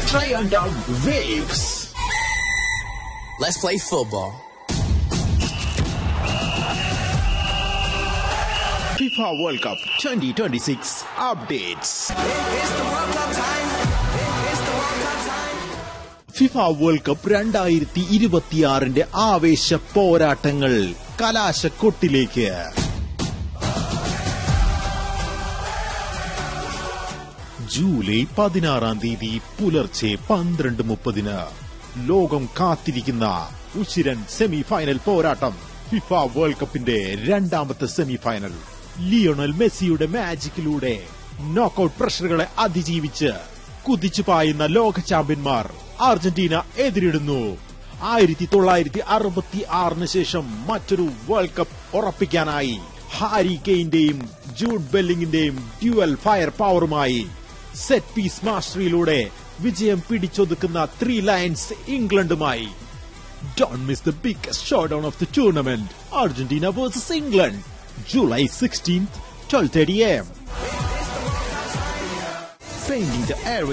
Triangle Waves. Let's play football. FIFA World Cup 2026 updates. FIFA world cup രണ്ടായിരത്തി ഇരുപത്തിയാറിന്റെ ആവേശ പോരാട്ടങ്ങൾ കലാശക്കൊട്ടിലേക്ക് ജൂലൈ പതിനാറാം തീയതി പുലർച്ചെ പന്ത്രണ്ട് മുപ്പതിന് ലോകം കാത്തിരിക്കുന്ന ഉശിരൻ സെമി ഫൈനൽ പോരാട്ടം ഫിഫ വേൾഡ് കപ്പിന്റെ രണ്ടാമത്തെ സെമി ഫൈനൽ ലിയോണൽ മെസ്സിയുടെ മാജിക്കിലൂടെ നോക്കൌട്ട് പ്രഷറുകളെ അതിജീവിച്ച് കുതിച്ചു പായുന്ന ലോക ചാമ്പ്യന്മാർ അർജന്റീന എതിരിടുന്നു ആയിരത്തി തൊള്ളായിരത്തി അറുപത്തി ആറിന് ശേഷം മറ്റൊരു വേൾഡ് കപ്പ് ഉറപ്പിക്കാനായി ഹാരി കെയിന്റെയും ജൂഡ് ബെല്ലിംഗിന്റെയും ഡ്യുവൽ ഫയർ പവറുമായി സെറ്റ് പീസ് മാസ്റ്ററിയിലൂടെ വിജയം പിടിച്ചൊതുക്കുന്ന ത്രീ ലയൻസ് ഇംഗ്ലണ്ടുമായി Don't miss the biggest showdown of the tournament. Argentina versus England. July 16th, 12.30 am. Painting the air